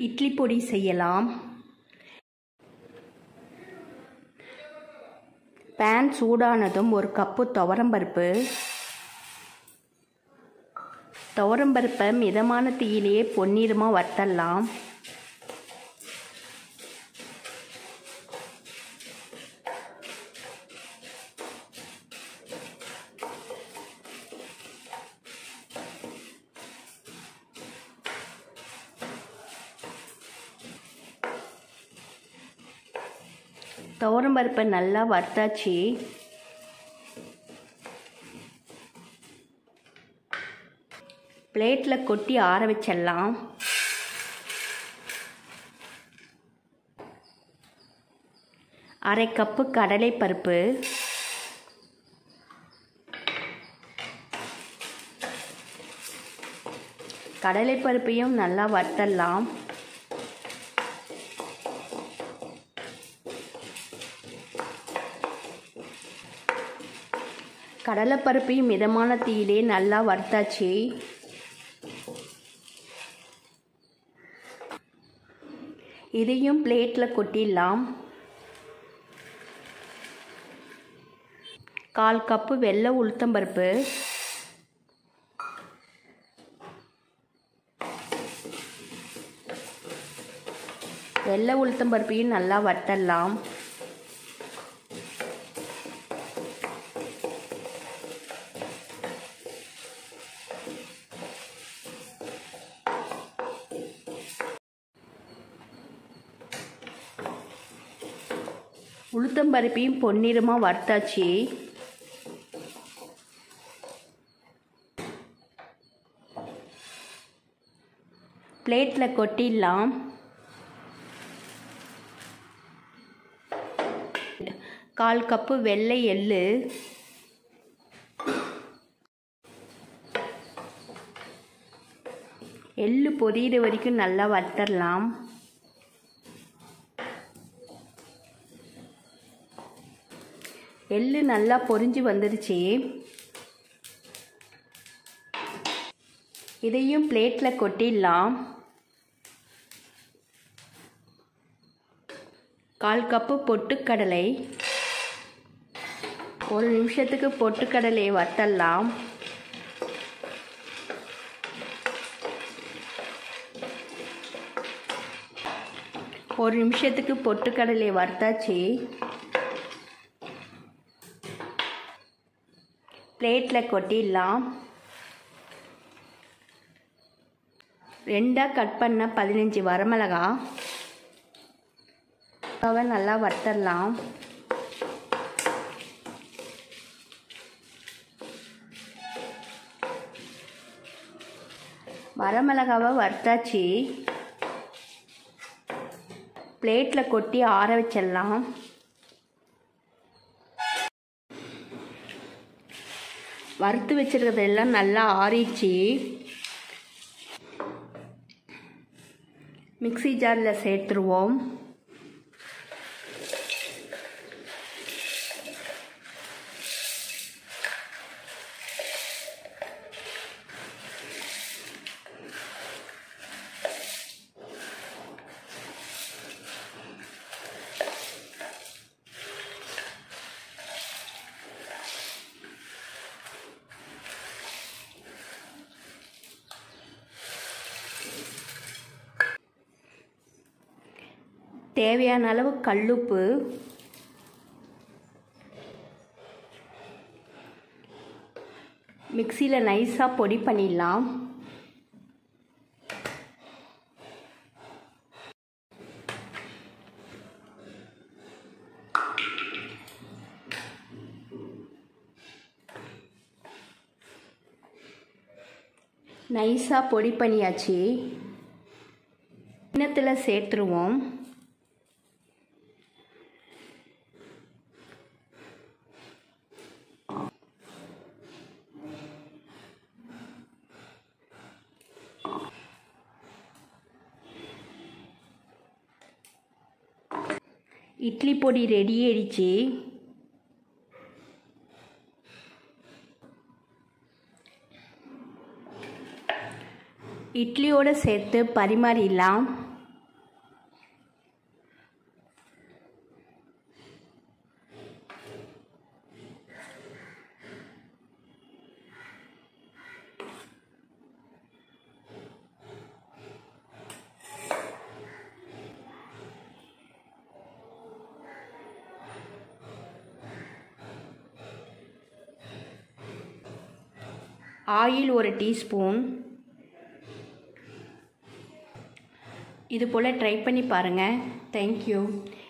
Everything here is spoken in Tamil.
இட்லி பொடி செய்யலாம் பேன் சூடானதும் ஒரு கப்பு துவரம்பருப்பு துவரம்பருப்பை மிதமான தீயிலேயே பொன்னிறமாக வறுத்தரலாம் துவரம் பருப்பை நல்லா வறுத்தாச்சு பிளேட்டில் கொட்டி ஆற வச்சிடலாம் அரை கப்பு கடலைப்பருப்பு கடலைப்பருப்பையும் நல்லா வறுத்தரலாம் கடலைப்பருப்பையும் மிதமான தீயிலே நல்லா வறுத்தாச்சு இதையும் பிளேட்டில் கொட்டிடலாம் கால் கப்பு வெள்ளை உளுத்தம்பருப்பு வெள்ளை உளுத்தம்பருப்பையும் நல்லா வறுத்தரலாம் உளுத்தம்பருப்பையும் பொன்னிறமாக வறுத்தாச்சு பிளேட்டில் கொட்டிடலாம் கால் கப்பு வெள்ளை எள்ளு எள்ளு பொரியிற வரைக்கும் நல்லா வறுத்தரலாம் எள்ளு நல்லா பொரிஞ்சு வந்துருச்சு இதையும் பிளேட்டில் கொட்டிடலாம் கால் கப்பு பொட்டுக்கடலை ஒரு நிமிஷத்துக்கு பொட்டுக்கடலையை வத்தரலாம் ஒரு நிமிஷத்துக்கு பொட்டுக்கடலையை வறுத்தாச்சு பிளேட்டில் கொட்டிடலாம் ரெண்டாக கட் பண்ண பதினஞ்சு வரமிளகா அதை நல்லா வறுத்தரலாம் வரமிளகாவை வறுத்தாச்சு பிளேட்டில் கொட்டி ஆற வச்சிடலாம் வறுத்து வச்சிருக்கிறதெல்லாம் நல்லா ஆறிடுச்சு மிக்சி ஜாரில் சேர்த்துருவோம் தேவையான அளவு கல்லுப்பு மிக்சியில் நைஸாக பொடி பண்ணிடலாம் நைஸாக பொடி பண்ணியாச்சு கிண்ணத்தில் சேர்த்துருவோம் இட்லி பொடி ரெடி ஆயிடுச்சு இட்லியோடு சேர்த்து பரிமாறிடலாம் ஆயில் ஒரு டீஸ்பூன் இது போல் ட்ரை பண்ணி பாருங்கள் தேங்க்யூ